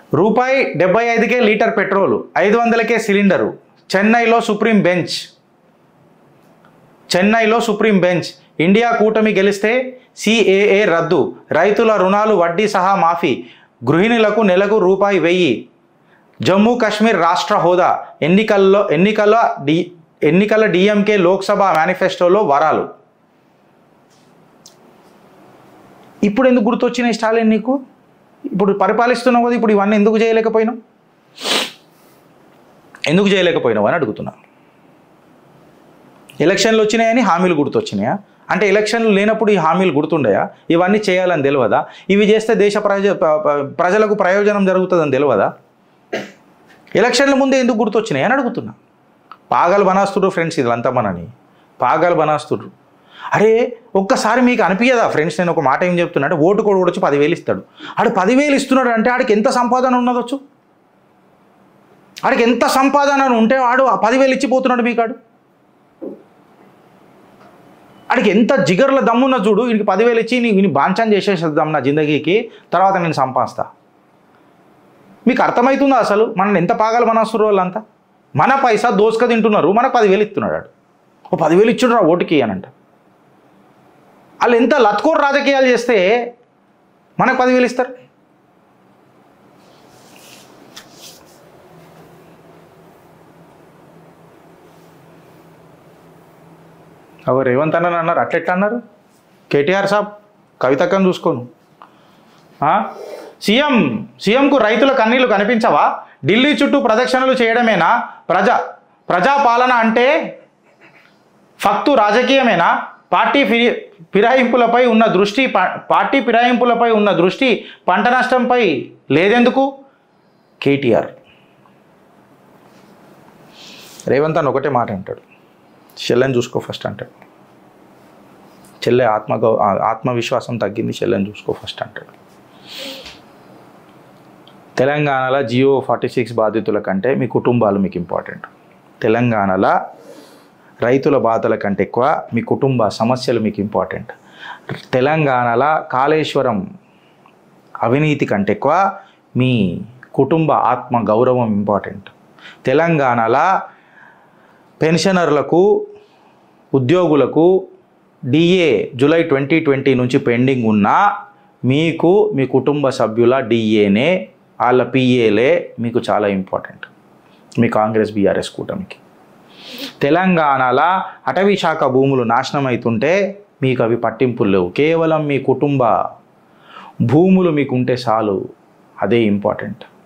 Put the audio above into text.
రూపాయి డెబ్బై ఐదుకే litre petrol ఐదు వందలకే సిలిండరు చెన్నైలో సుప్రీం బెంచ్ చెన్నైలో సుప్రీం బెంచ్ ఇండియా కూటమి గెలిస్తే సిఏఏ రద్దు రైతుల రుణాలు వడ్డీ సహా మాఫీ గృహిణులకు నెలకు రూపాయి వెయ్యి జమ్మూ కాశ్మీర్ రాష్ట్ర హోదా ఎన్నికల్లో ఎన్నికల డి ఎన్నికల డిఎంకే లోక్సభ మేనిఫెస్టోలో వరాలు ఇప్పుడు ఎందుకు గుర్తొచ్చినాయి స్టాలిన్ నీకు ఇప్పుడు పరిపాలిస్తున్నావు కదా ఇప్పుడు ఇవన్నీ ఎందుకు చేయలేకపోయినావు ఎందుకు చేయలేకపోయినావు అని అడుగుతున్నా ఎలక్షన్లు వచ్చినాయని హామీలు గుర్తొచ్చినాయా అంటే ఎలక్షన్లు లేనప్పుడు ఈ హామీలు గుర్తుండయా ఇవన్నీ చేయాలని తెలియదా ఇవి చేస్తే దేశ ప్రజ ప- ప- ప్రజలకు ప్రయోజనం జరుగుతుందని తెలియదా ఎలక్షన్ల ముందే ఎందుకు గుర్తొచ్చినాయి అని అడుగుతున్నా పాగలు బనాస్తుడ్రు ఫ్రెండ్స్ ఇదంతా మనని పాగలు బనాస్తుడ్రు అరే ఒక్కసారి మీకు అనిపించదా ఫ్రెండ్స్ నేను ఒక మాట ఏం చెప్తున్నా అంటే ఓటు కూడా వచ్చి పదివేలు ఇస్తాడు ఆడు పదివేలు ఇస్తున్నాడు అంటే ఆడికి ఎంత సంపాదన ఉన్నదొచ్చు ఆడికి ఎంత సంపాదన ఉంటే వాడు ఆ పదివేలు ఇచ్చిపోతున్నాడు మీకు ఆడు ఆడికి ఎంత జిగర్ల దమ్మున్న చూడు వీనికి పదివేలు ఇచ్చి నీ వీని బాంఛాన్ చేసేసేద్దాం నా జిందగీకి తర్వాత నేను సంపాదిస్తా మీకు అర్థమవుతుందా అసలు మనం ఎంత పాగాలి మన అసలు వాళ్ళంతా మన పైసా దోసుక తింటున్నారు మనకు పదివేలు ఇస్తున్నాడు ఆడు ఓ పదివేలు ఇచ్చుడు రా ఓటుకి అని అంట వాళ్ళు ఎంత లత్కోర్ రాజకీయాలు చేస్తే మనకు పదివేలు ఇస్తారు అవ రేవంత్ అన్న అన్నారు అట్లెట్లా అన్నారు కేటీఆర్ సాబ్ కవితక్కని చూసుకోను ఆ? సీఎం సీఎంకు రైతుల కన్నీళ్లు కనిపించవా ఢిల్లీ చుట్టూ ప్రదక్షిణలు చేయడమేనా ప్రజా ప్రజాపాలన అంటే ఫక్తు రాజకీయమేనా పార్టీ ఫిరి ఫిరాయింపులపై ఉన్న దృష్టి ప- పార్టీ ఫిరాయింపులపై ఉన్న దృష్టి పంట నష్టంపై లేదెందుకు కేటీఆర్ రేవంత్ అని ఒకటే మాట అంటాడు చెల్లెని చూసుకో ఫస్ట్ అంటాడు చెల్లె ఆత్మ ఆత్మవిశ్వాసం తగ్గింది చెల్లెని చూసుకో ఫస్ట్ అంటాడు తెలంగాణలో జియో ఫార్టీ సిక్స్ బాధితుల కంటే మీ కుటుంబాలు మీకు ఇంపార్టెంట్ తెలంగాణలో రైతుల బాధల కంటే ఎక్కువ మీ కుటుంబ సమస్యలు మీకు ఇంపార్టెంట్ తెలంగాణలో కాళేశ్వరం అవినీతి కంటే ఎక్కువ మీ కుటుంబ ఆత్మ గౌరవం ఇంపార్టెంట్ తెలంగాణలో పెన్షనర్లకు ఉద్యోగులకు డిఏ జూలై ట్వంటీ ట్వంటీ నుంచి పెండింగ్ ఉన్నా మీకు మీ కుటుంబ సభ్యుల డిఏనే వాళ్ళ పిఏలే మీకు చాలా ఇంపార్టెంట్ మీ కాంగ్రెస్ బీఆర్ఎస్ కూటమికి తెలంగాణలో అటవీ శాఖ భూములు నాశనం అవుతుంటే మీకు అవి పట్టింపులు లేవు కేవలం మీ కుటుంబ భూములు మీకు ఉంటే చాలు అదే ఇంపార్టెంట్